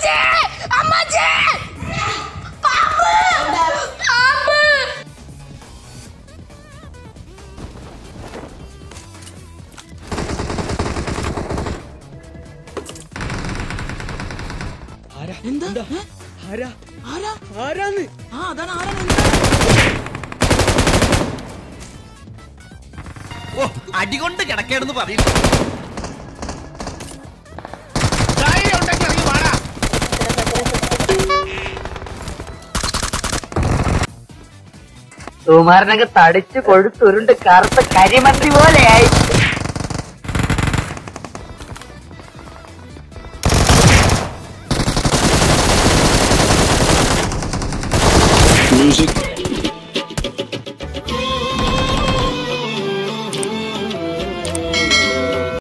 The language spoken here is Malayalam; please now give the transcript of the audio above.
അമ്മച്ചേ അമ്മച്ചേ പാമ്പ് പാമ്പ് എന്താ ഏ? ആരാ ആരാ ആരാന്ന് ആ അതാണ് ആരാണ് എന്താ? ഓ അടികൊണ്ട് കിടക്കേണെന്ന് പറയും സുകുമാരനൊക്കെ തടിച്ചു കൊഴുത്തുരുണ്ട് കറുത്ത കരിമന്ത്രി പോലെയായി